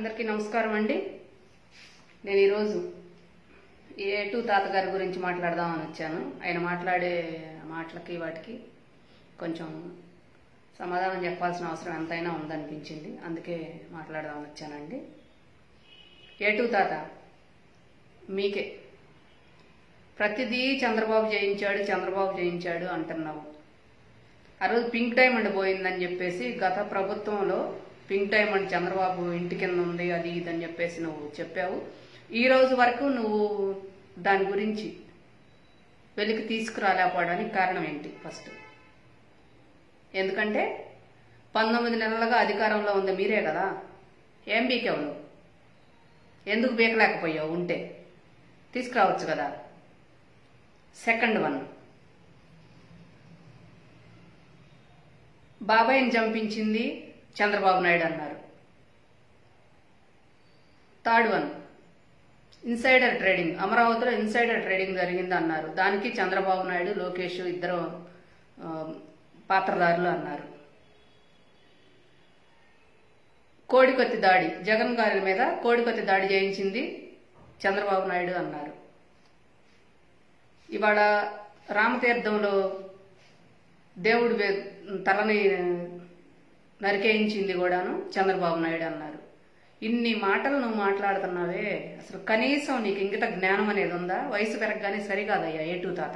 అందరికీ నమస్కారం అండి నేను ఈరోజు ఏ టూ తాతగారి గురించి మాట్లాడదామని వచ్చాను ఆయన మాట్లాడే మాటలకి వాటికి కొంచెం సమాధానం చెప్పాల్సిన అవసరం ఎంతైనా ఉందనిపించింది అందుకే మాట్లాడదామని వచ్చానండి ఏ టూ తాత మీకే ప్రతిదీ చంద్రబాబు జయించాడు చంద్రబాబు జయించాడు అంటున్నావు ఆ రోజు పింక్ డైమండ్ పోయిందని చెప్పేసి గత ప్రభుత్వంలో పింక్ డైమండ్ చంద్రబాబు ఇంటి కింద ఉంది అది ఇది అని చెప్పేసి నువ్వు చెప్పావు ఈ రోజు వరకు నువ్వు దాని గురించి వెలికి తీసుకురాలేకపోవడానికి కారణం ఏంటి ఫస్ట్ ఎందుకంటే పంతొమ్మిది నెలలుగా అధికారంలో ఉంది మీరే కదా ఏం బీకావు నువ్వు ఎందుకు బీకలేకపోయావు ఉంటే తీసుకురావచ్చు కదా సెకండ్ వన్ బాబాయ్ని చంపించింది చంద్రబాబు నాయుడు అన్నారు థర్డ్ వన్ ఇన్సైడర్ ట్రేడింగ్ అమరావతిలో ఇన్సైడర్ ట్రేడింగ్ జరిగింది అన్నారు దానికి చంద్రబాబు నాయుడు లోకేష్ ఇద్దరు ఆ, పాత్రదారులు అన్నారు కోడికొత్తి దాడి జగన్ గారి మీద కోడికొత్తి దాడి చేయించింది చంద్రబాబు నాయుడు అన్నారు ఇవాళ రామతీర్థంలో దేవుడి వే- తలని నరికేయించింది కూడాను చంద్రబాబు నాయుడు అన్నారు ఇన్ని మాటలు నువ్వు మాట్లాడుతున్నావే అసలు కనీసం నీకు ఇంకిత జ్ఞానం అనేది ఉందా వయసు పెరగగానే సరికాదయ్యా ఏటూ తాత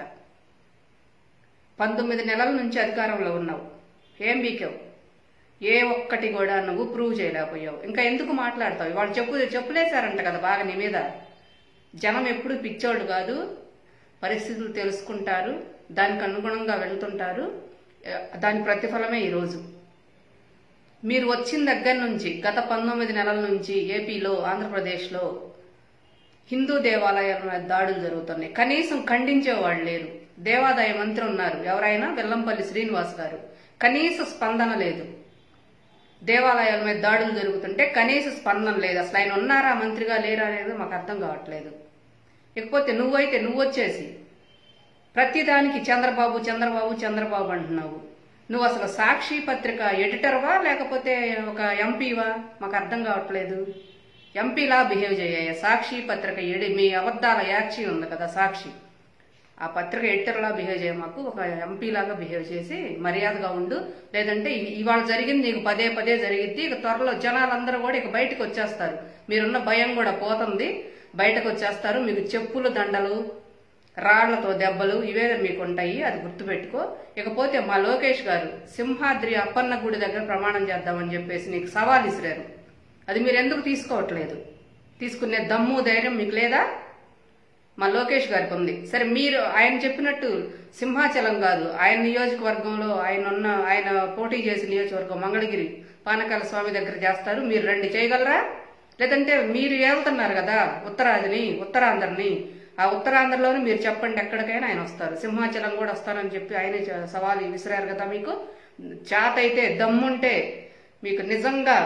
పంతొమ్మిది నెలల నుంచి అధికారంలో ఉన్నావు ఏం బీకావు ఏ ఒక్కటి కూడా నువ్వు ప్రూవ్ చేయలేకపోయావు ఇంకా ఎందుకు మాట్లాడతావు వాళ్ళు చెప్పు చెప్పులేశారంట కదా బాగా నీ మీద జనం ఎప్పుడు పిచ్చోళ్ళు కాదు పరిస్థితులు తెలుసుకుంటారు దానికి అనుగుణంగా వెళ్తుంటారు ఆ, దాని ప్రతిఫలమే ఈరోజు మీరు వచ్చిన దగ్గర నుంచి గత పంతొమ్మిది నెలల నుంచి ఏపీలో ఆంధ్రప్రదేశ్లో హిందూ దేవాలయాల మీద దాడులు జరుగుతున్నాయి కనీసం ఖండించేవాళ్ళు లేరు దేవాదాయ మంత్రి ఉన్నారు ఎవరైనా వెల్లంపల్లి శ్రీనివాస్ గారు కనీస స్పందన లేదు దేవాలయాల మీద దాడులు జరుగుతుంటే కనీస స్పందన లేదు అసలు ఆయన ఉన్నారా మంత్రిగా లేరా అనేది మాకు అర్థం కావట్లేదు ఇకపోతే నువ్వైతే నువ్వు వచ్చేసి ప్రతిదానికి చంద్రబాబు చంద్రబాబు చంద్రబాబు అంటున్నావు నువ్వు అసలు సాక్షి పత్రిక ఎడిటర్వా లేకపోతే ఒక ఎంపీవా మాకు అర్థం కావట్లేదు ఎంపీలా బిహేవ్ చేయ సాక్షి పత్రిక ఎడి మీ అబద్ధాల యాక్షి ఉంది కదా సాక్షి ఆ పత్రిక ఎడిటర్లా బిహేవ్ చేయ మాకు ఒక ఎంపీలాగా బిహేవ్ చేసి మర్యాదగా ఉండు లేదంటే ఇ- ఇవాళ జరిగింది నీకు పదే పదే జరిగిద్ది ఇక త్వరలో జనాలందరూ కూడా ఇక బయటకు వచ్చేస్తారు మీరున్న భయం కూడా పోతుంది బయటకు వచ్చేస్తారు మీకు చెప్పులు దండలు రాళ్లతో దెబ్బలు ఇవే మీకు ఉంటాయి అది గుర్తుపెట్టుకో ఇకపోతే మా లోకేష్ గారు సింహాద్రి అప్పన్న గుడి దగ్గర ప్రమాణం చేద్దామని చెప్పేసి నీకు సవాల్ ఇసిరారు అది మీరు ఎందుకు తీసుకోవట్లేదు తీసుకునే దమ్ము ధైర్యం మీకు లేదా మా లోకేష్ గారికి ఉంది సరే మీరు ఆయన చెప్పినట్టు సింహాచలం కాదు ఆయన నియోజకవర్గంలో ఆయన ఉన్న ఆయన పోటీ చేసిన నియోజకవర్గం మంగళగిరి పానకాల స్వామి దగ్గర చేస్తారు మీరు రండి చేయగలరా లేదంటే మీరు వెళ్తున్నారు కదా ఉత్తరాదిని ఉత్తరాంధ్రని ఆ ఉత్తరాంధ్రలోనే మీరు చెప్పండి ఎక్కడికైనా ఆయన వస్తారు సింహాచలం కూడా వస్తానని చెప్పి ఆయనే చ- సవాలు విసిరారు కదా మీకు చేత అయితే దమ్ముంటే మీకు నిజంగా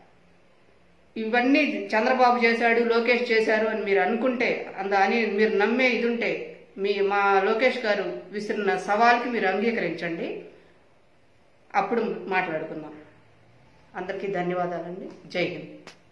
ఇవన్నీ చంద్రబాబు చేశాడు లోకేష్ చేశారు అని మీరు అనుకుంటే అంద అని మీరు నమ్మే ఇది ఉంటే మీ మా లోకేష్ గారు విసిరిన సవాల్కి మీరు అంగీకరించండి అప్పుడు మాట్లాడుకుందాం అందరికీ ధన్యవాదాలండి జై హింద్